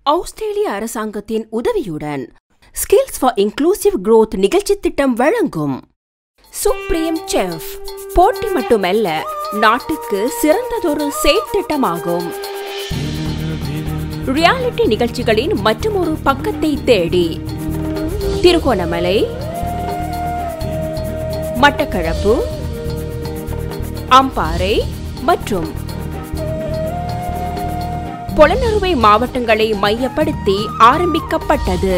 ஆஸ்திரேலிய அரசாங்கத்தின் உதவியுடன் skills for inclusive growth நிகழ்ச்சி திட்டம் வழங்கும் சுப்ரீம் செஃப் போட்டி மட்டுமல்ல நாட்டுக்கு சிறந்ததொரு செயற்திட்டமாகும் ரியாலிட்டி நிகழ்ச்சிகளின் மற்றுமொரு பக்கத்தை தேடி திருகோணமலை மட்டக்களப்பு அம்பாறை மற்றும் பொலனறுவை மாவட்டங்களை மையப்படுத்தி ஆரம்பிக்கப்பட்டது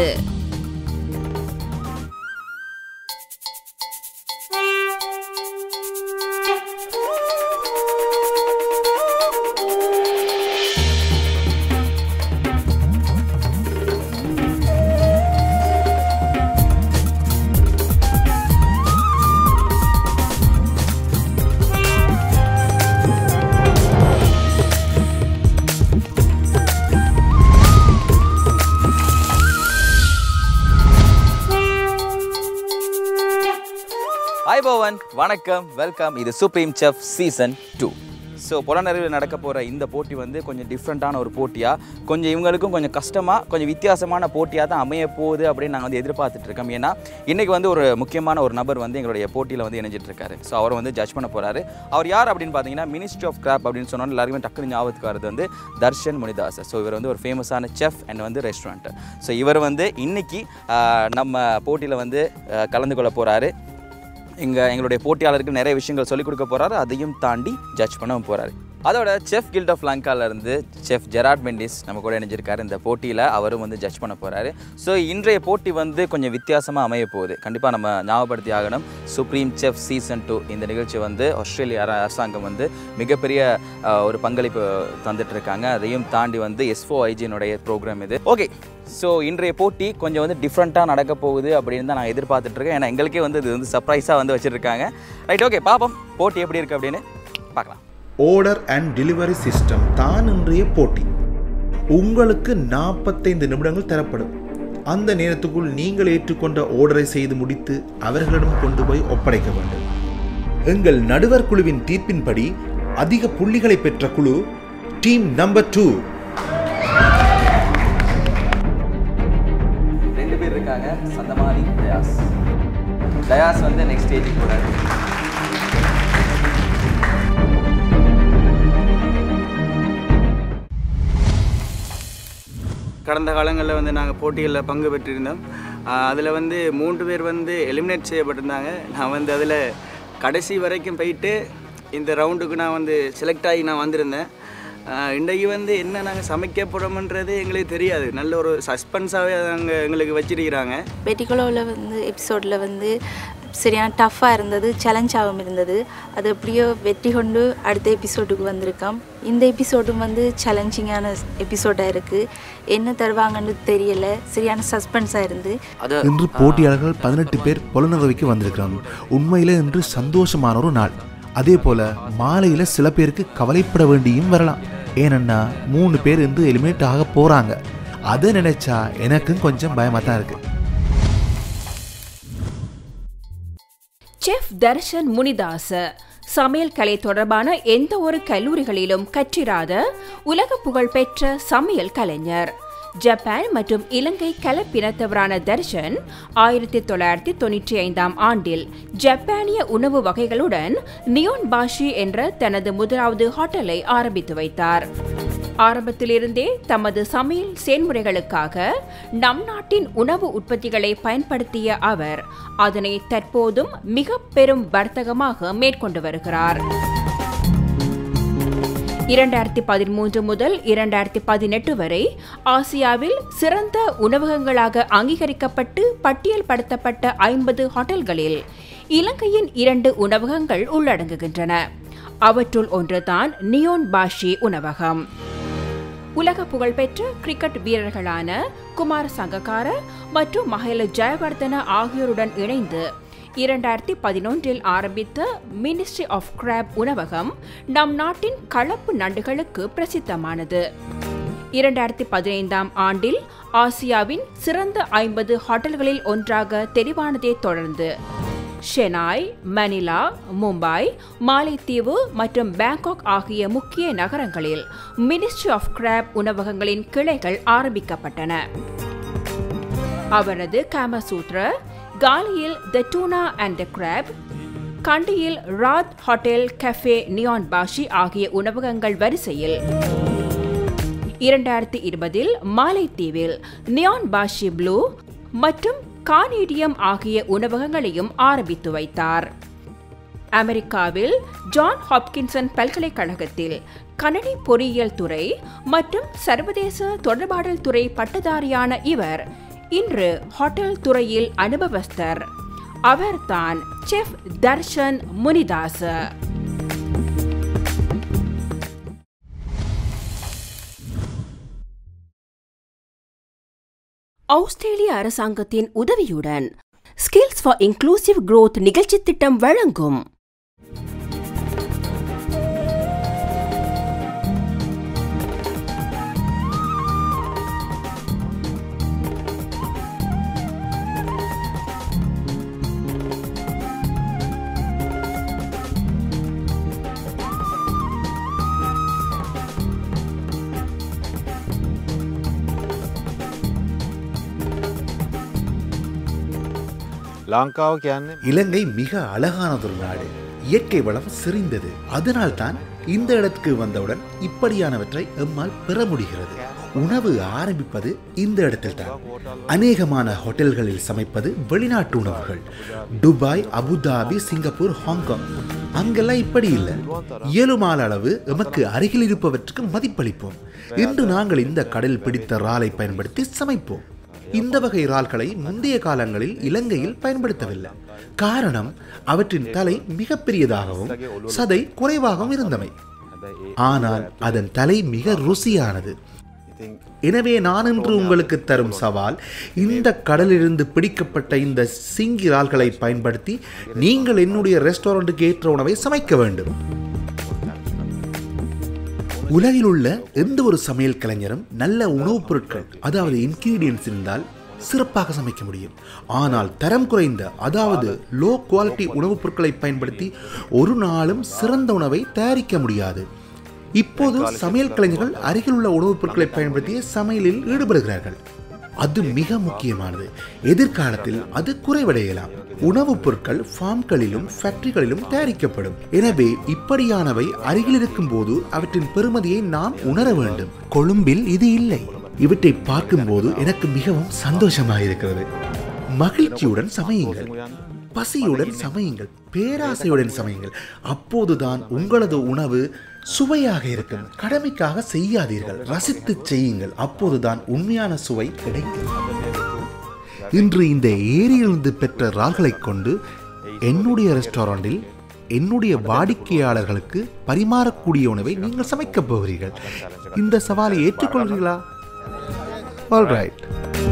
ஹாய் பவன் வணக்கம் வெல்கம் இது supreme chef season two so புலனறிவில் நடக்க போகிற இந்த போட்டி வந்து கொஞ்சம் டிஃப்ரெண்ட்டான ஒரு போட்டியாக கொஞ்சம் இவங்களுக்கும் கொஞ்சம் கஷ்டமாக கொஞ்சம் வித்தியாசமான போட்டியாக தான் அமைய போகுது அப்படின்னு நாங்கள் வந்து எதிர்பார்த்துட்டு இருக்கோம் ஏன்னா இன்றைக்கி வந்து ஒரு முக்கியமான ஒரு நபர் வந்து எங்களுடைய போட்டியில் வந்து இணைஞ்சிட்டு இருக்காரு ஸோ அவரை வந்து ஜட்ஜ் பண்ண போகிறாரு அவர் யார் அப்படின்னு பார்த்தீங்கன்னா மினிஸ்ட்ரி ஆஃப் கிராப் அப்படின்னு சொன்னால் எல்லாருமே டக்குனு ஞாபகத்துக்கு வரது வந்து தர்ஷன் முனிதாஸ் ஸோ இவர் வந்து ஒரு ஃபேமஸான செஃப் அண்ட் வந்து ரெஸ்டாரண்ட் ஸோ இவர் வந்து இன்னைக்கு ஆஹ், நம்ம போட்டியில் வந்து ஆஹ், கலந்து கொள்ள போகிறாரு இங்கே எங்களுடைய போட்டியாளருக்கு நிறைய விஷயங்கள் சொல்லிக் கொடுக்க போகிறாரு அதையும் தாண்டி ஜட்ஜ் பண்ண போகிறாரு அதோட செஃப் கில்ட் ஆஃப் இருந்து செஃப் ஜெராட் மெண்டிஸ் நம்ம கூட இணைஞ்சிருக்காரு இந்த போட்டியில் அவரும் வந்து ஜட்ஜ் பண்ண போகிறாரு ஸோ இன்றைய போட்டி வந்து கொஞ்சம் வித்தியாசமாக அமைய போகுது கண்டிப்பாக நம்ம ஞாபகப்படுத்தி ஆகணும் சுப்ரீம் செஃப் சீசன் டூ இந்த நிகழ்ச்சி வந்து ஆஸ்திரேலிய அர- அரசாங்கம் வந்து மிகப்பெரிய அஹ், ஒரு பங்களிப்பு தந்துட்டு இருக்காங்க அதையும் தாண்டி வந்து எஸ்ஃபோ ஐஜினுடைய ப்ரோக்ராம் இது ஓகே ஸோ இன்றைய போட்டி கொஞ்சம் வந்து டிஃப்ரெண்ட்டாக நடக்க போகுது அப்படின்னு தான் நான் எதிர்பார்த்துட்டு இருக்கேன் ஏன்னா எங்களுக்கே வந்து இது வந்து சர்ப்ரைஸாக வந்து வச்சுருக்காங்க ரைட் ஓகே பார்ப்போம் போட்டி எப்படி இருக்குது அப்படின்னு பார்க்கலாம் ஆர்டர் அண்ட் டெலிவரி சிஸ்டம் தான் இன்றைய போட்டி உங்களுக்கு நாற்பத்தைந்து நிமிடங்கள் தரப்படும் அந்த நேரத்துக்குள் நீங்கள் ஏற்றுக்கொண்ட ஆர்டரை செய்து முடித்து அவர்களிடம் கொண்டு போய் ஒப்படைக்க வேண்டும் எங்கள் நடுவர் குழுவின் தீர்ப்பின்படி அதிக புள்ளிகளை பெற்ற குழு டீம் நம்பர் டூ ரெண்டு பேர் இருக்காங்க சந்தமாரி தயாஸ் தயாஸ் வந்து நெக்ஸ்ட் ஸ்டேஜுக்கு போகிறாரு கடந்த காலங்களில் வந்து நாங்கள் போட்டிகளில் பங்கு பெற்றிருந்தோம் அதில் வந்து மூன்று பேர் வந்து எலிமினேட் செய்யப்பட்டிருந்தாங்க நான் வந்து அதில் கடைசி வரைக்கும் போயிட்டு இந்த ரவுண்டுக்கு நான் வந்து செலக்ட் ஆகி நான் வந்திருந்தேன் ஆஹ் இன்றைக்கு வந்து என்ன நாங்கள் சமைக்க போகிறோம்ன்றது எங்களுக்கு தெரியாது நல்ல ஒரு சஸ்பென்ஸாகவே நாங்கள் எங்களுக்கு வச்சிருக்கிறாங்க பெட்டிகுலோவில் வந்து எபிசோடில் வந்து சரியான டஃப்பாக இருந்தது சேலஞ்சாகவும் இருந்தது அது எப்படியோ வெற்றி கொண்டு அடுத்த எபிசோடுக்கு வந்திருக்கோம் இந்த எபிசோடும் வந்து சேலஞ்சிங்கான எபிசோடாக இருக்குது என்ன தருவாங்கன்னு தெரியல சரியான சஸ்பென்ஸாக இருந்து இன்று போட்டியாளர்கள் பதினெட்டு பேர் புலனறுவைக்கு வந்திருக்கிறாங்க உண்மையில இன்று சந்தோஷமான ஒரு நாள் அதே போல மாலையில சில பேருக்கு கவலைப்பட வேண்டியும் வரலாம் ஏனென்னா மூணு பேர் இன்று எலிமினேட் ஆக போறாங்க அதை நினைச்சா எனக்கும் கொஞ்சம் பயமா தான் இருக்கு செஃப் தர்ஷன் முனிதாச சமையல் கலை தொடர்பான எந்த ஒரு கல்லூரிகளிலும் கற்றிராத உலக புகழ் பெற்ற சமையல் கலைஞர் ஜப்பான் மற்றும் இலங்கை கலப்பினத்தவரான தர்ஷன் ஆயிரத்தி தொள்ளாயிரத்தி தொண்ணூற்றி ஐந்தாம் ஆண்டில் ஜப்பானிய உணவு வகைகளுடன் நியோன் பாஷி என்ற தனது முதலாவது ஹோட்டலை ஆரம்பித்து வைத்தார் ஆரம்பத்திலிருந்தே தமது சமையல் செயல்முறைகளுக்காக நம் நாட்டின் உணவு உற்பத்திகளை பயன்படுத்திய அவர் அதனை தற்போதும் மிக பெரும் வர்த்தகமாக மேற்கொண்டு வருகிறார் இரண்டாயிரத்தி பதிமூன்று முதல் இரண்டாயிரத்தி பதினெட்டு வரை ஆசியாவில் சிறந்த உணவகங்களாக அங்கீகரிக்கப்பட்டு பட்டியல்படுத்தப்பட்ட ஐம்பது ஹோட்டல்களில் இலங்கையின் இரண்டு உணவகங்கள் உள்ளடங்குகின்றன அவற்றுள் ஒன்றுதான் நியோன் பாஷி உணவகம் உலக புகழ்பெற்ற கிரிக்கெட் வீரர்களான குமார் சங்கக்கார மற்றும் மஹேல ஜெயவர்தன ஆகியோருடன் இணைந்து இரண்டாயிரத்தி பதினொன்றில் ஆரம்பித்த மினிஸ்ட்ரி ஆஃப் கிராப் உணவகம் நம் நாட்டின் கலப்பு நண்டுகளுக்கு பிரசித்தமானது இரண்டாயிரத்தி பதினைந்தாம் ஆண்டில் ஆசியாவின் சிறந்த ஐம்பது ஹோட்டல்களில் ஒன்றாக தெரிவானதை தொடர்ந்து ஷெனாய் மணிலா மும்பை மாலைத்தீவு மற்றும் பேங்காக் ஆகிய முக்கிய நகரங்களில் மினிஸ்ட்ரி ஆஃப் கிராப் உணவகங்களின் கிளைகள் ஆரம்பிக்கப்பட்டன அவரது காமசூத்ர காலியில் த டூனா அண்ட் த கிராப் கண்டியில் ராத் ஹோட்டல் கஃபே நியான் பாஷி ஆகிய உணவகங்கள் வரிசையில் இரண்டாயிரத்தி இருபதில் மாலைத்தீவில் நியான் பாஷி ப்ளூ மற்றும் கானேடியம் ஆகிய உணவகங்களையும் ஆரம்பித்து வைத்தார் அமெரிக்காவில் ஜான் ஹாப்கின்சன் பல்கலைக்கழகத்தில் கணனி பொறியியல் துறை மற்றும் சர்வதேச தொடர்பாடல் துறை பட்டதாரியான இவர் இன்று ஹோட்டல் துறையில் அனுபவஸ்தர் அவர்தான் செஃப் தர்ஷன் முனிதாச ஆஸ்திரேலிய அரசாங்கத்தின் உதவியுடன் ஸ்கில்ஸ் ஃபார் இன்க்ளூசிவ் growth நிகழ்ச்சி திட்டம் வழங்கும் ලංකාව කියන්නේ இலங்கை மிக அழகானதொரு நாடு இயற்கை வளம் செறிந்தது அதனால்தான் இந்த இடத்துக்கு வந்தவுடன் இப்படியானவற்றை எம்மால் பெற முடிகிறது உணவு ஆரம்பிப்பது இந்த இடத்தில்தான் அநேகமான ஹோட்டல்களில் சமைப்பது வெளிநாட்டு உணவுகள் துபாய் அபுதாபி சிங்கப்பூர் ஹாங்காங் அங்கெல்லாம் இப்படி இல்லை இயலுமான அளவு எமக்கு அருகில் இருப்பவற்றுக்கு மதிப்பளிப்போம் இன்று நாங்கள் இந்த கடல் பிடித்த இறாலை பயன்படுத்தி சமைப்போம் இந்த வகை இறால்களை முந்தைய காலங்களில் இலங்கையில் பயன்படுத்தவில்லை காரணம் அவற்றின் தலை மிகப்பெரியதாகவும் சதை குறைவாகவும் இருந்தமை ஆனால் அதன் தலை மிக ருசியானது எனவே நான் இன்று உங்களுக்கு தரும் சவால் இந்த கடலிலிருந்து பிடிக்கப்பட்ட இந்த சிங்கி இறால்களை பயன்படுத்தி நீங்கள் என்னுடைய ரெஸ்டாரண்ட்டுக்கு ஏற்ற உணவை சமைக்க வேண்டும் உலகில் உள்ள எந்த ஒரு சமையல் கலைஞரும் நல்ல உணவுப் பொருட்கள் அதாவது இன்கிரீடியன்ஸ் இருந்தால் சிறப்பாக சமைக்க முடியும் ஆனால் தரம் குறைந்த அதாவது லோ குவாலிட்டி உணவுப் பொருட்களை பயன்படுத்தி ஒரு நாளும் சிறந்த உணவை தயாரிக்க முடியாது இப்போது சமையல் கலைஞர்கள் அருகில் உள்ள உணவுப் பொருட்களை பயன்படுத்தி சமையலில் ஈடுபடுகிறார்கள் அது மிக முக்கியமானது எதிர்காலத்தில் அது குறைவடையலாம் உணவுப் பொருட்கள் ஃபார்ம்களிலும் ஃபேக்டரிகளிலும் தயாரிக்கப்படும் எனவே இப்படியானவை அருகில் இருக்கும் போது அவற்றின் பெருமதியை நாம் உணர வேண்டும் கொழும்பில் இது இல்லை இவற்றை பார்க்கும்போது எனக்கு மிகவும் சந்தோஷமாக இருக்கிறது மகிழ்ச்சியுடன் சமையுங்கள் பசியுடன் சமையுங்கள் பேராசையுடன் சமையுங்கள் அப்போதுதான் உங்களது உணவு சுவையாக இருக்கும் கடமைக்காக செய்யாதீர்கள் ரசித்து செய்யுங்கள் அப்போதுதான் உண்மையான சுவை கிடைக்கும் இன்று இந்த ஏரியிலிருந்து பெற்ற இறால்களைக் கொண்டு என்னுடைய ரெஸ்டாரண்டில் என்னுடைய வாடிக்கையாளர்களுக்கு பரிமாறக்கூடிய உணவை நீங்கள் சமைக்கப் போகிறீர்கள் இந்த சவாலை ஏற்றுக்கொள்கிறீர்களா ஆல்ரைட்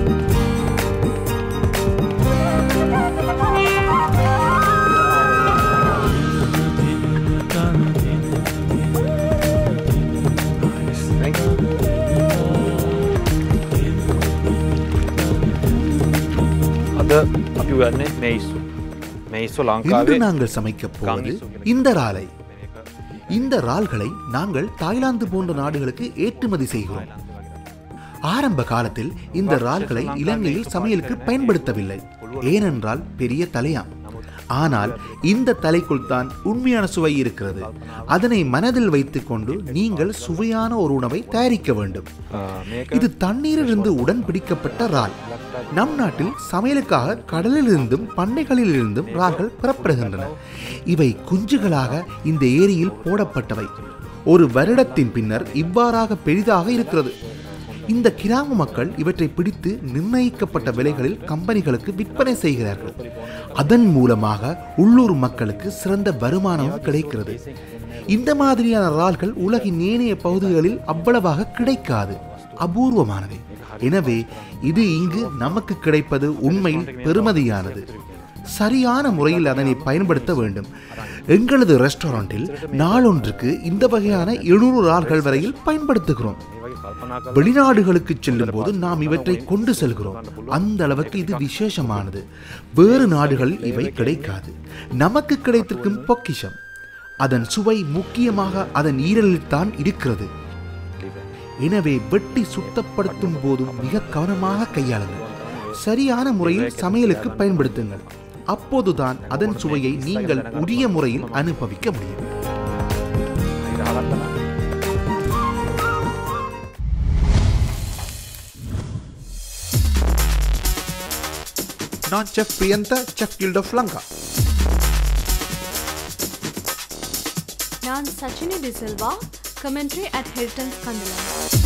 අද අපි ගන්න මේස්සු මේස්සු இன்று ලංකාවේ நாங்கள் சமைக்கப் போவது இந்த இறாலை இந்த இறால்களை நாங்கள் தாய்லாந்து போன்ற நாடுகளுக்கு ஏற்றுமதி செய்கிறோம் ஆரம்ப காலத்தில் இந்த இறால்களை இலங்கையில் சமையலுக்கு பயன்படுத்தவில்லை ஏனென்றால் பெரிய தலையாம் ஆனால் இந்த தலைக்குள் தான் உண்மையான சுவை இருக்கிறது அதனை மனதில் வைத்துக்கொண்டு நீங்கள் சுவையான ஒரு உணவை தயாரிக்க வேண்டும் இது தண்ணீரிலிருந்து உடன் பிடிக்கப்பட்ட இறால் நம் நாட்டில் சமையலுக்காக கடலிலிருந்தும் பண்ணைகளிலிருந்தும் இறால்கள் பெறப்படுகின்றன இவை குஞ்சுகளாக இந்த ஏரியில் போடப்பட்டவை ஒரு வருடத்தின் பின்னர் இவ்வாறாக பெரிதாக இருக்கிறது இந்த கிராம மக்கள் இவற்றை பிடித்து நிர்ணயிக்கப்பட்ட விலைகளில் கம்பெனிகளுக்கு விற்பனை செய்கிறார்கள் அதன் மூலமாக உள்ளூர் மக்களுக்கு சிறந்த வருமானமும் கிடைக்கிறது இந்த மாதிரியான இறால்கள் உலகின் ஏனைய பகுதிகளில் அவ்வளவாக கிடைக்காது அபூர்வமானவை எனவே இது இங்கு நமக்கு கிடைப்பது உண்மையில் பெருமதியானது சரியான முறையில் அதனை பயன்படுத்த வேண்டும் எங்களது ரெஸ்டாரண்டில் நாளொன்றுக்கு இந்த வகையான எழுநூறு ஆள்கள் வரையில் பயன்படுத்துகிறோம் வெளிநாடுகளுக்கு செல்லும் போது நாம் இவற்றை கொண்டு செல்கிறோம் அந்த அளவுக்கு இது விசேஷமானது வேறு நாடுகளில் இவை கிடைக்காது நமக்கு கிடைத்திருக்கும் பொக்கிஷம் அதன் சுவை முக்கியமாக அதன் ஈரலில் தான் இருக்கிறது எனவே வெட்டி சுத்தப்படுத்தும் போதும் மிக கவனமாக கையாளுங்கள் சரியான முறையில் சமையலுக்கு பயன்படுத்துங்கள் அப்போதுதான் அதன் சுவையை நீங்கள் உரிய முறையில் அனுபவிக்க முடியும் நான் chef Priyantha chef guild of Lanka நான் Sachini De Silva commentary at Hilton's Kandalama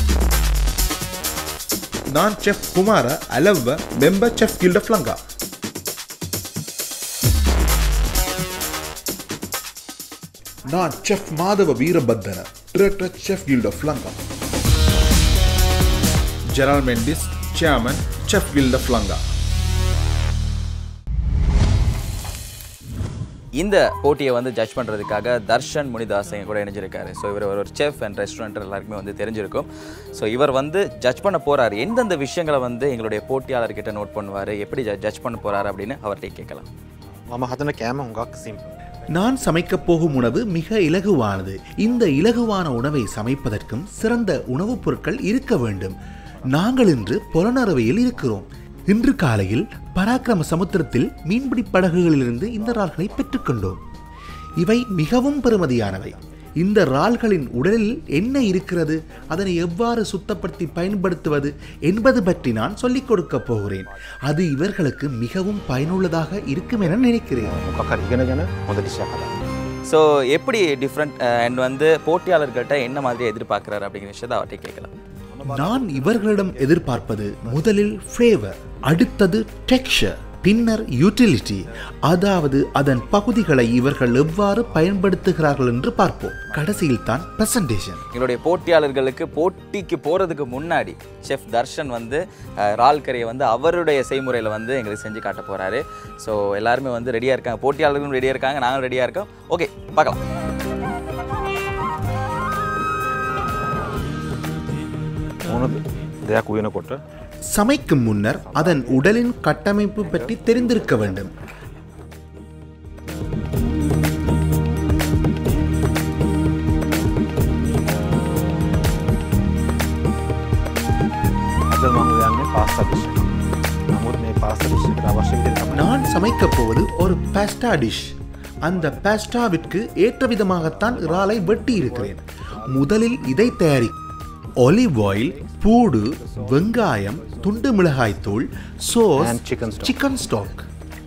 நான் chef Kumara Alawwa member chef guild of Lanka நான் chef Madhava Weerapathana director chef guild of Lanka Gerald Mendis chairman chef guild of Lanka இந்த போட்டியை வந்து ஜட்ஜ் பண்ணுறதுக்காக தர்ஷன் முனிதாஸ் எங்க கூட இணைஞ்சிருக்காரு ஸோ இவர் ஒரு செஃப் அண்ட் ரெஸ்டாரண்ட் எல்லாருக்குமே வந்து தெரிஞ்சிருக்கும் ஸோ இவர் வந்து ஜட்ஜ் பண்ண போறாரு எந்தெந்த விஷயங்களை வந்து எங்களுடைய போட்டியாளர்கிட்ட நோட் பண்ணுவார் எப்படி ஜட்ஜ் பண்ண போறாரு அப்படின்னு அவர்கிட்ட கேட்கலாம் මම හදන කෑම හුඟක් සිම්ප நான் சமைக்கப் போகும் உணவு மிக இலகுவானது இந்த இலகுவான உணவை சமைப்பதற்கும் சிறந்த உணவுப் பொருட்கள் இருக்க வேண்டும் நாங்கள் இன்று புலனறுவையில் இருக்கிறோம் இன்று காலையில் பராக்கிரம சமுத்திரத்தில் மீன்பிடி படகுகளிலிருந்து இந்த இறால்களை பெற்றுக்கொண்டோம் இவை மிகவும் பெறுமதியானவை இந்த இறால்களின் உடலில் என்ன இருக்கிறது அதனை எவ்வாறு சுத்தப்படுத்தி பயன்படுத்துவது என்பது பற்றி நான் சொல்லிக் கொடுக்கப் போகிறேன் அது இவர்களுக்கு மிகவும் பயனுள்ளதாக இருக்கும் என நினைக்கிறேன் මොකක් හරි ඉගෙනගෙන හොඳ ඩිෂයක් හදන්න. ஸோ எப்படி டிஃப்ரெண்ட் அண்ட் வந்து போட்டியாளர்கிட்ட என்ன மாதிரி எதிர்பார்க்குறாரு அப்படிங்கிற விஷயத்தை அவர்கிட்ட கேட்கலாம் நான் இவர்களிடம் எதிர்பார்ப்பது முதலில் ஃப்ளேவர் அடுத்தது டெக்ஸ்சர் பின்னர் யூட்டிலிட்டி அதாவது அதன் பகுதிகளை இவர்கள் எவ்வாறு பயன்படுத்துகிறார்கள் என்று பார்ப்போம் கடைசியில் தான் பிரசன்டேஷன் எங்களுடைய போட்டியாளர்களுக்கு போட்டிக்கு போகிறதுக்கு முன்னாடி செஃப் தர்ஷன் வந்து அஹ், இறால் கறியை வந்து அவருடைய செய்முறையில் வந்து எங்களுக்கு செஞ்சு காட்ட போகிறாரு ஸோ எல்லாருமே வந்து ரெடியாக இருக்காங்க போட்டியாளர்களும் ரெடியாக இருக்காங்க நாங்களும் ரெடியாக இருக்கோம் ஓகே பார்க்கலாம் ඕන දෙයක් උයනකොට சமைக்கும் முன்னர் அதன் உடலின் கட்டமைப்பு பற்றி தெரிந்திருக்க வேண்டும் අද මම යන්නේ පාස්තා ඩිෂ් එක. නමුත් මේ පාස්තා ඩිෂ් එකට අවශ්‍ය විදිහට තමයි நான் சமைக்கப் போவது ஒரு பாஸ்டா டிஷ் அந்த பாஸ்டாவிற்கு ஏற்ற விதமாகத்தான் இறாலை வெட்டி இருக்கிறேன் முதலில் இதை தயாரி ஒலிவ் ஆயில் பூடு வெங்காயம் துண்டு மிளகாய்த்தூள் sauce And chicken stock. Chicken stock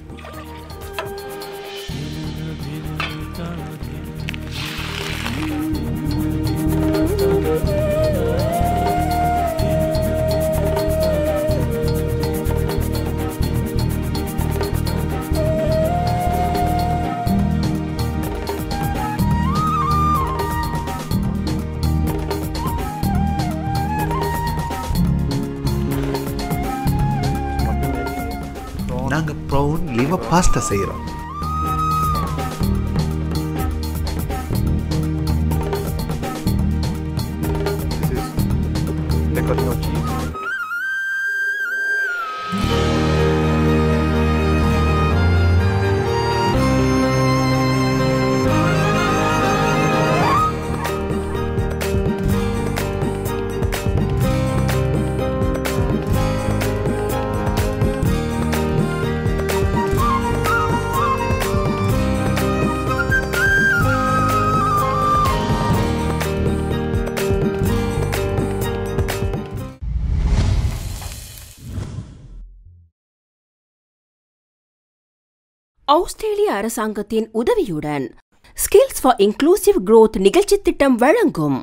நாங்க ப்ரௌன் லிவர் பாஸ்தா செய்கிறோம் this is pecorino cheese. ஆஸ்திரேலிய அரசாங்கத்தின் உதவியுடன் ஸ்கில்ஸ் ஃபார் இன்க்ளூசிவ் growth நிகழ்ச்சி திட்டம் வழங்கும்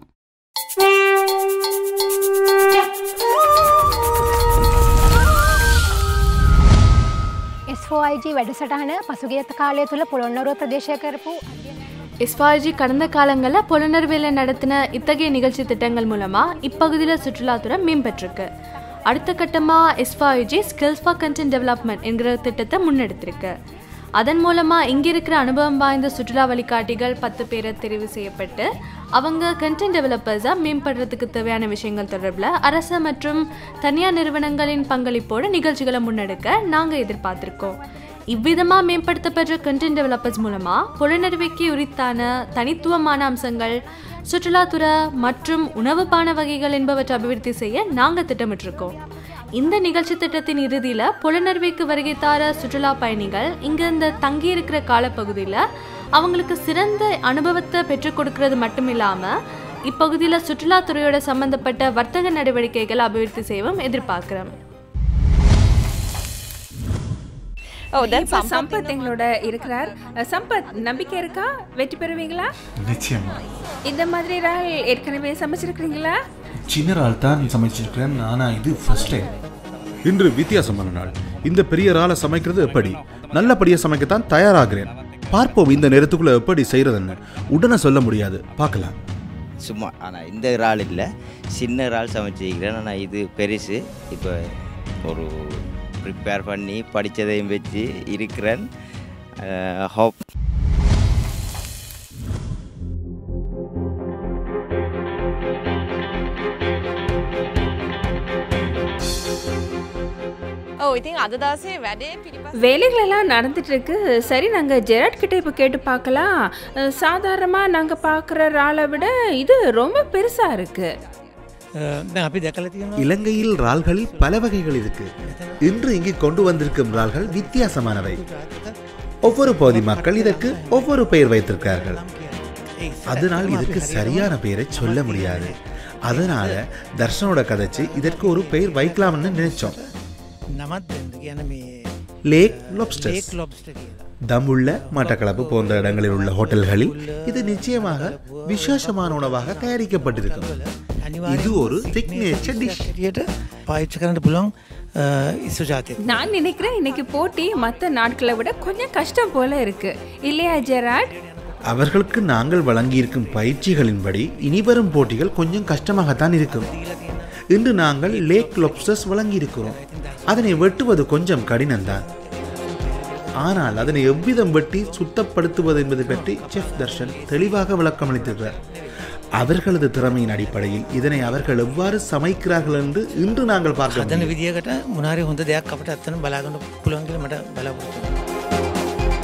SOIG වැඩසටහන පසුගිය කාලය තුළ පොළොන්නරුව ප්‍රදේශය කරපු எஸ்பாஜி கடந்த காலங்களில் புலனர்வேல நடத்தின இத்தகைய நிகழ்ச்சி திட்டங்கள் மூலமாக இப்பகுதியில் சுற்றுலாத்துறை மேம்பட்டிருக்கு அடுத்த கட்டமாக எஸ்பாயுஜி ஸ்கில்ஸ் ஃபார் கண்டென்ட் டெவலப்மெண்ட் என்கிற திட்டத்தை முன்னெடுத்திருக்கு அதன் மூலமாக இங்கே இருக்கிற அனுபவம் வாய்ந்த சுற்றுலா வழிகாட்டிகள் பத்து பேரை தெரிவு செய்யப்பட்டு அவங்க கண்டென்ட் டெவலப்பர்ஸாக மேம்படுறதுக்கு தேவையான விஷயங்கள் தொடர்பில் அரசு மற்றும் தனியார் நிறுவனங்களின் பங்களிப்போடு நிகழ்ச்சிகளை முன்னெடுக்க நாங்கள் எதிர்பார்த்துருக்கோம் இவ்விதமாக மேம்படுத்தப்பட்ட கண்டென்ட் டெவலப்பர்ஸ் மூலமாக புலனறிவைக்கு உரித்தான தனித்துவமான அம்சங்கள் சுற்றுலாத்துறை மற்றும் உணவு பான வகைகள் என்பவற்றை அபிவிருத்தி செய்ய நாங்கள் திட்டமிட்டிருக்கோம் இந்த நிகழ்ச்சி திட்டத்தின் இறுதியில் புலனறிவைக்கு வருகை தார சுற்றுலா பயணிகள் இங்கே இந்த தங்கியிருக்கிற காலப்பகுதியில் அவங்களுக்கு சிறந்த அனுபவத்தை பெற்றுக் கொடுக்கறது மட்டும் இல்லாமல் இப்பகுதியில் சுற்றுலாத்துறையோட சம்பந்தப்பட்ட வர்த்தக நடவடிக்கைகளை அபிவிருத்தி செய்யவும் எதிர்பார்க்குறோம் ஓ இப்ப சம்பத் எங்களோட இருக்கிறார் அஹ், சம்பத் நம்பிக்கை இருக்கா வெற்றி பெறுவீங்களா நிச்சயமா இந்த மாதிரி இறால் ஏற்கனவே சமைச்சிருக்கிறீங்களா சின்ன இறால் தான் சமைச்சிருக்கிறேன் ஆனால் இது ஃபர்ஸ்ட் டைம் இன்று வித்தியாசமான நாள் இந்த பெரிய இறாலை சமைக்கிறது எப்படி நல்லபடியாக சமைக்கத்தான் தயாராகிறேன் பார்ப்போம் இந்த நேரத்துக்குள்ள எப்படி செய்யறதுன்னு உடனே சொல்ல முடியாது பார்க்கலாம் சும்மா ஆனால் இந்த இறால் இல்லை சின்ன இறால் சமைச்சிருக்கிறேன் ஆனால் இது பெருசு இப்போ ஒரு ப்ரிப்பேர் பண்ணி படித்ததையும் வச்சு இருக்கிறேன் ஹோப் ඔව් ඉතින් අද දවසේ වැඩේ පිළිපස් வேலைகள் எல்லாம் நடந்துட்டு இருக்கு சரி நாங்க ஜெராட் கிட்ட இப்ப கேட்டு பார்க்கலாம் அஹ், சாதாரணமா நாங்க பார்க்குற இறாலை விட இது ரொம்ப பெருசா இருக்கு இலங்கையில் இறால்களில் பல வகைகள் இருக்கு இன்று இங்கு கொண்டு வந்திருக்கும் இறால்கள் வித்தியாசமானவை ஒவ்வொரு பகுதி மக்கள் இதற்கு ஒவ்வொரு பெயர் வைத்திருக்கிறார்கள் அதனால் இதுக்கு சரியான பெயரை சொல்ல முடியாது அதனால தர்ஷனோட கதைச்சு இதற்கு ஒரு பெயர் வைக்கலாம்னு நினைச்சோம் லேக் லாப்ஸ்டர்ஸ் தமுள்ள மட்டக்களப்பு போன்ற இடங்களில் உள்ள ஹோட்டல்களில் இது நிச்சயமாக விசேஷமான உணவாக தயாரிக்கப்பட்டிருக்கும் இது ஒரு சிக்னேச்சர் டிஷ் පාවිච්ච කරන්න පුළුවන් ඉස්සු ජාතිය நான் நினைக்கிறேன் இன்னைக்கு போட்டி மற்ற நாட்களை விட கொஞ்சம் கஷ்டம் போல இருக்கு இல்லையா ஜெராட் அவர்களுக்கு நாங்கள் வழங்கியிருக்கும் பயிற்சிகளின்படி இனிவரும் போட்டிகள் கொஞ்சம் கஷ்டமாகத்தான் இருக்கும் இன்று நாங்கள் லேக் லொப்ஸ்டர்ஸ் வழங்கியிருக்கிறோம் அதனை வெட்டுவது கொஞ்சம் கடினம்தான் ஆனால் அதனை எவ்விதம் வெட்டி சுத்தப்படுத்துவது என்பது பற்றி செஃப் தர்ஷன் தெளிவாக விளக்கம் அளித்திருக்கிறார் அவர்களது திறமையின் அடிப்படையில் இதனை அவர்கள் எவ்வாறு சமைக்கிறார்கள் என்று இன்று நாங்கள் பார்க்க හදන முடியும். විදිකට මොනාරි හොඳ දෙයක් අපට ඇත්තන බලාගන්න පුළුවන් කියලා මට බලාපොරොත්තු වෙනවා.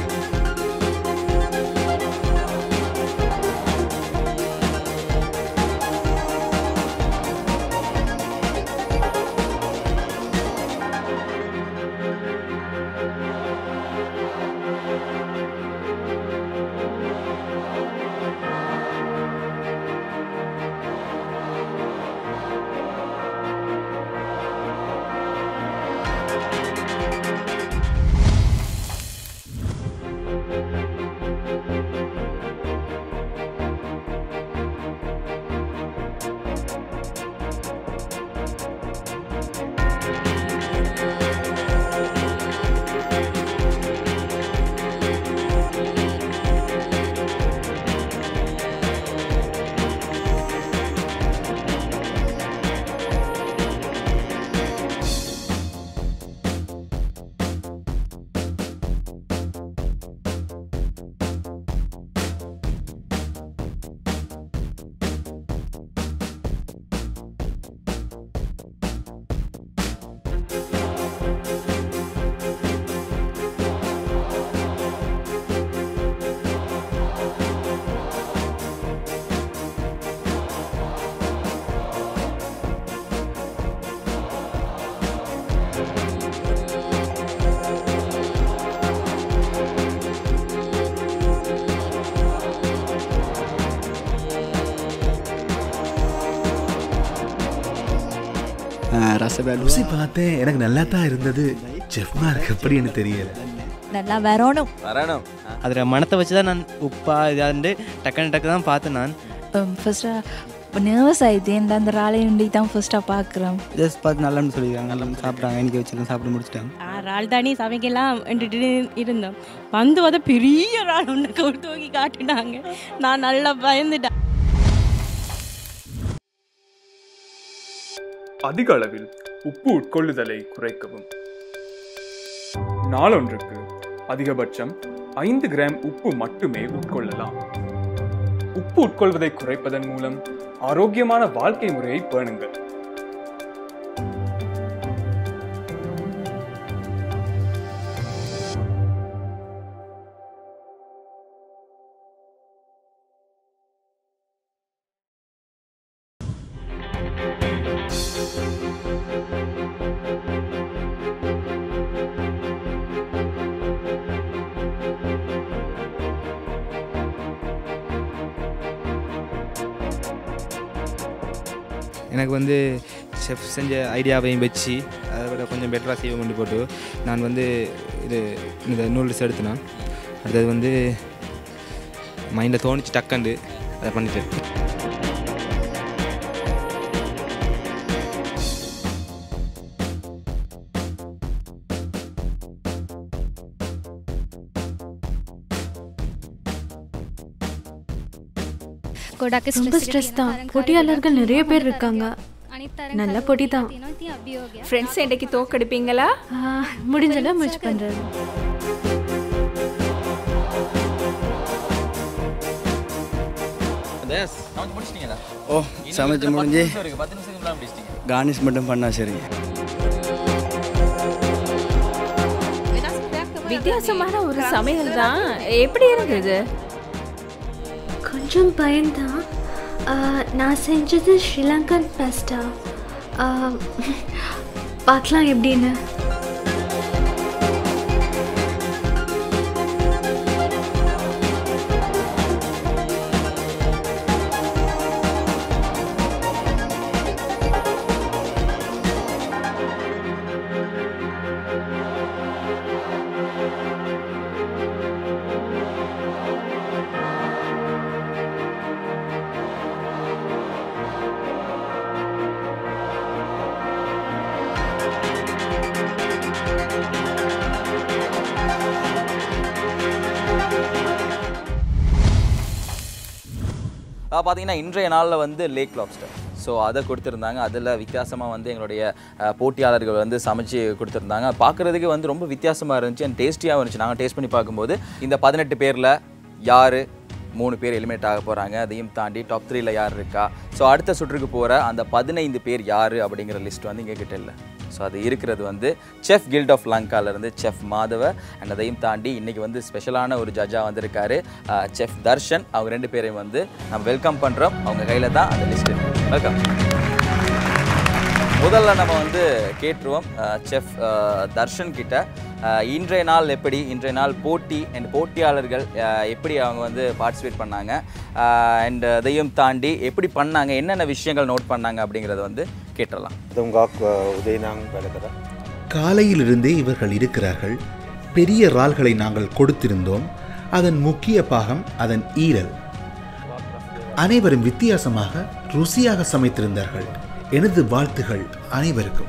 ரச ருசி பார்த்தேன் எனக்கு நல்லா தான் இருந்தது செஃப் மார்க் எப்படின்னு தெரியல நல்லா வரணும் வரணும் அதில் மனத்தை வச்சு தான் நான் உப்பா இதாண்டு டக்குன்னு டக்கு தான் பார்த்தேன் நான் ஃபர்ஸ்ட்டாக நர்வஸ் ஆயிடுது அந்த ராலை உண்டி தான் ஃபர்ஸ்ட்டாக பார்க்குறோம் ஜஸ்ட் பார்த்து நல்லான்னு சொல்லியிருக்காங்க நல்லா சாப்பிட்றாங்க இன்னைக்கு வச்சுருக்கேன் சாப்பிட்டு முடிச்சிட்டாங்க ரால் தானி சமைக்கலாம் என்றுட்டு இருந்தோம் வந்து வத பெரிய ரால் ஒன்று கொடுத்து தூக்கி காட்டினாங்க நான் நல்லா பயந்துட்டேன் அதிக அளவில் உப்பு உட்கொள்ளுதலை குறைக்கவும் நாளொன்றுக்கு அதிகபட்சம் ஐந்து கிராம் உப்பு மட்டுமே உட்கொள்ளலாம் உப்பு உட்கொள்வதை குறைப்பதன் மூலம் ஆரோக்கியமான வாழ்க்கை முறையை பேணுங்கள் எனக்கு வந்து செஃப் செஞ்ச ஐடியாவையும் வச்சு அதை விட கொஞ்சம் பெட்டராக செய்ய கொண்டு போட்டு நான் வந்து இது இந்த நூடுல்ஸ் எடுத்தினேன் அடுத்தது வந்து மைண்டில் தோணிச்சு டக்கண்டு அதை பண்ணிட்டேன் ரொம்ப ஸ்ட்ரெஸ் தான் போட்டியாளர்கள் நிறைய பேர் இருக்காங்க நல்ல போட்டி தான் ஃப்ரெண்ட்ஸ் இன்றைக்கு தோக்கடிப்பீங்களா முடிஞ்சளவு முயற்சி பண்ணுறேன் சமைச்சு முடிச்சிட்டீங்களா ஓ சமைச்சு முடிஞ்சு பத்து நிமிஷம் முடிச்சிட்டீங்க கார்னிஷ் மட்டும் பண்ணா சரி வித்தியாசமான ஒரு சமையல் தான் எப்படி இருந்தது கொஞ்சம் பயந்தான் ஆஹ், நான் செஞ்சது ஸ்ரீலங்கன் பாஸ்டா பார்க்கலாம் எப்படின்னு பார்த்தீங்கன்னா இன்றைய நாளில் வந்து லேக் லாப்ஸ்டர் ஸோ அதை கொடுத்துருந்தாங்க அதில் வித்தியாசமாக வந்து எங்களுடைய அஹ், போட்டியாளர்கள் வந்து சமைச்சு கொடுத்துருந்தாங்க பார்க்குறதுக்கு வந்து ரொம்ப வித்தியாசமாக இருந்துச்சு அண்ட் டேஸ்டியாகவும் இருந்துச்சு நாங்கள் டேஸ்ட் பண்ணி பார்க்கும்போது இந்த பதினெட்டு பேரில் யார் மூணு பேர் எலிமினேட் ஆக போகிறாங்க அதையும் தாண்டி டாப் த்ரீல யார் இருக்கா ஸோ அடுத்த சுற்றுக்கு போகிற அந்த பதினைந்து பேர் யார் அப்படிங்கிற லிஸ்ட் வந்து எங்கள் கிட்ட இல்லை ஸோ அது இருக்கிறது வந்து செஃப் கில்ட் ஆஃப் லங்காலேருந்து செஃப் மாதவ அண்ட் அதையும் தாண்டி இன்றைக்கி வந்து ஸ்பெஷலான ஒரு ஜட்ஜாக வந்திருக்காரு செஃப் தர்ஷன் அவங்க ரெண்டு பேரையும் வந்து நம்ம வெல்கம் பண்ணுறோம் அவங்க கையில் தான் அந்த லிஸ்ட் இருக்கு வெல்கம் முதல்ல நம்ம வந்து கேட்டுருவோம் செஃப் தர்ஷன் கிட்ட அஹ், இன்றைய நாள் எப்படி இன்றைய நாள் போட்டி அண்ட் போட்டியாளர்கள் அஹ், எப்படி அவங்க வந்து பார்ட்டிசிபேட் பண்ணாங்க அண்ட் அதையும் தாண்டி எப்படி பண்ணாங்க என்னென்ன விஷயங்கள் நோட் பண்ணாங்க அப்படிங்கிறத வந்து கேட்டுடலாம் காலையிலிருந்தே இவர்கள் இருக்கிறார்கள் பெரிய இறால்களை நாங்கள் கொடுத்திருந்தோம் அதன் முக்கிய பாகம் அதன் ஈரல் அனைவரும் வித்தியாசமாக ருசியாக சமைத்திருந்தார்கள் எனது வாழ்த்துகள் அனைவருக்கும்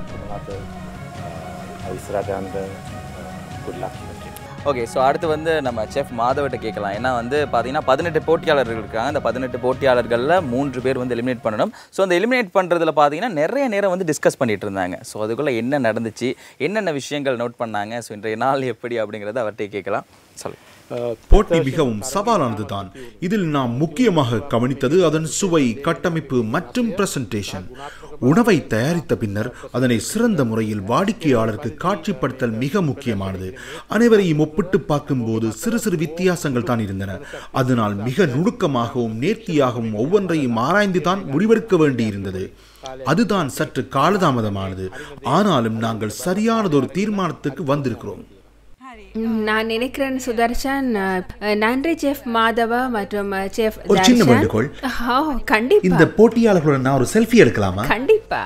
ஓகே ஸோ அடுத்து வந்து நம்ம செஃப் மாதவட்ட கேட்கலாம் ஏன்னா வந்து பார்த்தீங்கன்னா பதினெட்டு போட்டியாளர்கள் இருக்காங்க அந்த பதினெட்டு போட்டியாளர்களில் மூன்று பேர் வந்து எலிமினேட் பண்ணணும் ஸோ அந்த எலிமினேட் பண்ணுறதுல பார்த்தீங்கன்னா நிறைய நேரம் வந்து டிஸ்கஸ் பண்ணிட்டு இருந்தாங்க ஸோ அதுக்குள்ளே என்ன நடந்துச்சு என்னென்ன விஷயங்கள் நோட் பண்ணாங்க ஸோ இன்றைய நாள் எப்படி அப்படிங்கிறத அவர்கிட்ட கேட்கலாம் சொல்லு போட்டி மிகவும் சவாலானதுதான் இதில் நாம் முக்கியமாக கவனித்தது அதன் சுவை கட்டமைப்பு மற்றும் பிரசன்டேஷன் உணவை தயாரித்த பின்னர் அதனை சிறந்த முறையில் வாடிக்கையாளருக்கு காட்சிப்படுத்தல் மிக முக்கியமானது அனைவரையும் ஒப்பிட்டு பார்க்கும்போது சிறு சிறு வித்தியாசங்கள் தான் இருந்தன அதனால் மிக நுணுக்கமாகவும் நேர்த்தியாகவும் ஒவ்வொன்றையும் ஆராய்ந்து தான் முடிவெடுக்க வேண்டியிருந்தது அதுதான் சற்று காலதாமதமானது ஆனாலும் நாங்கள் சரியானதொரு தீர்மானத்துக்கு வந்திருக்கிறோம் ம், நான் நினைக்கிறேன் சுதர்ஷன் அஹ், நன்றி செஃப் மாதவ மற்றும் செஃப் ஒரு சின்ன தர்ஷன். வேண்டுகோள். ஓ கண்டிப்பா இந்த போட்டியாளர்களுடன் நான் ஒரு செல்ஃபி எடுக்கலாமா கண்டிப்பா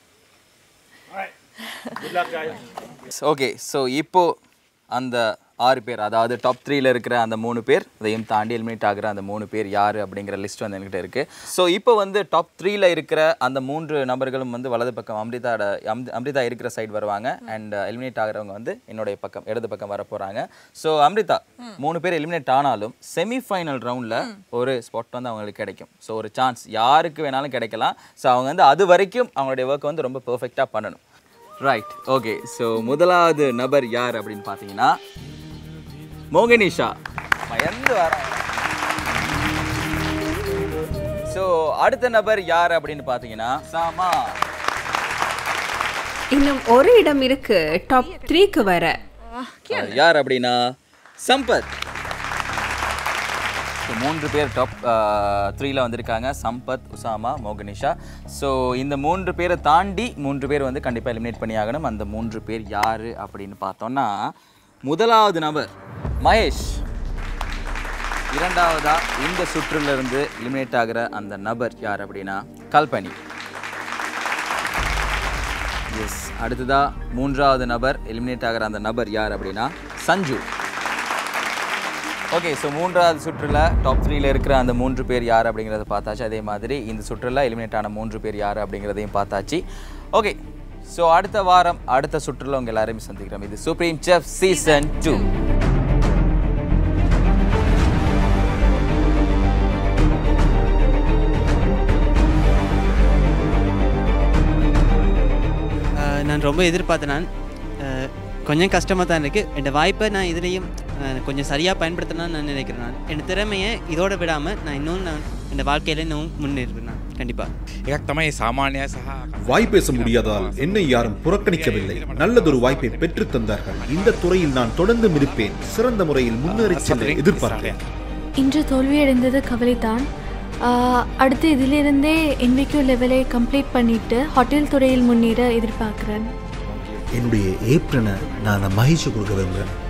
ஓகே ஸோ இப்போ அந்த ஆறு பேர் அதாவது டாப் த்ரீல இருக்கிற அந்த மூணு பேர் இதையும் தாண்டி எலிமினேட் ஆகிற அந்த மூணு பேர் யார் அப்படிங்கிற லிஸ்ட் வந்து என்கிட்ட இருக்கு ஸோ இப்போ வந்து டாப் த்ரீல இருக்கிற அந்த மூன்று நபர்களும் வந்து வலது பக்கம் அம்ரிதாட அம்- அம்ரிதா இருக்கிற சைடு வருவாங்க அண்ட் எலிமினேட் ஆகிறவங்க வந்து என்னுடைய பக்கம் இடது பக்கம் வர போறாங்க ஸோ அம்ரிதா மூணு பேர் எலிமினேட் ஆனாலும் செமிஃபைனல் ரவுண்டில் ஒரு ஸ்பாட் வந்து அவங்களுக்கு கிடைக்கும் ஸோ ஒரு சான்ஸ் யாருக்கு வேணாலும் கிடைக்கலாம் ஸோ அவங்க வந்து அது வரைக்கும் அவங்களுடைய ஒர்க் வந்து ரொம்ப பெர்ஃபெக்டாக பண்ணணும் ரைட் ஓகே ஸோ முதலாவது நபர் யார் அப்படின்னு பார்த்தீங்கன்னா மோகனிஷா பயந்து வர ஸோ அடுத்த நபர் யார் அப்படின்னு பார்த்தீங்கன்னா சாமா இன்னும் ஒரு இடம் இருக்கு டாப் த்ரீக்கு வர அவர் யார் அப்படின்னா சம்பத் So, மூன்று பேர் டாப் த்ரீல வந்திருக்காங்க சம்பத் உசாமா மோகனிஷா ஸோ இந்த மூன்று பேரை தாண்டி மூன்று பேர் வந்து கண்டிப்பாக எலிமினேட் பண்ணி ஆகணும் அந்த மூன்று பேர் யார் அப்படின்னு பார்த்தோம்னா முதலாவது நபர் மகேஷ் இரண்டாவதா இந்த சுற்றுல இருந்து எலிமினேட் ஆகிற அந்த நபர் யார் அப்படின்னா கல்பனி எஸ் அடுத்ததா மூன்றாவது நபர் எலிமினேட் ஆகிற அந்த நபர் யார் அப்படின்னா சஞ்சு ஓகே ஸோ மூன்றாவது சுற்றுல டாப் த்ரீல இருக்கிற அந்த மூன்று பேர் யார் அப்படிங்கிறத பார்த்தாச்சு அதே மாதிரி இந்த சுற்றுல எலிமினேட் ஆன மூன்று பேர் யார் அப்படிங்கிறதையும் பார்த்தாச்சு ஓகே ஸோ அடுத்த வாரம் அடுத்த சுற்றுல உங்கள் எல்லாரையும் சந்திக்கிறோம் இது சுப்ரீம் செஃப் சீசன் டூ ஆஹ் நான் ரொம்ப எதிர்பார்த்தேன் நான் ஆஹ் கொஞ்சம் கஷ்டமாக தான் இருக்குது என் வாய்ப்பை நான் இதுலேயும் ஆஹ் கொஞ்சம் சரியாக பயன்படுத்தணும்னு நான் நினைக்கிறேன் நான் என் திறமையை இதோட விடாமல் நான் இன்னும் நான் என் வாழ்க்கையில் இன்னும் முன்னேறுவேன் நான் கண்டிப்பாக එකක් තමයි සාමාන්‍යය සහ வாய் பேச முடியாததால் என்னை யாரும் புறக்கணிக்கவில்லை நல்லதொரு வாய்ப்பை பெற்றுத் தந்தார்கள் இந்த துறையில் நான் தொடர்ந்து இருப்பேன் சிறந்த முறையில் முன்னேறிச் செல்ல எதிர்பார்க்கிறேன் இன்று தோல்வியடைந்தது கவலைதான் ஆஹ் அடுத்து இதிலிருந்தே என்விக்யூ லெவலை கம்ப்ளீட் பண்ணிட்டு ஹோட்டல் துறையில் முன்னேற எதிர்பார்க்குறேன் என்னுடைய ஏப்ரனை நான் மகிழ்ச்சி கொடுக்க விரும்புகிறேன்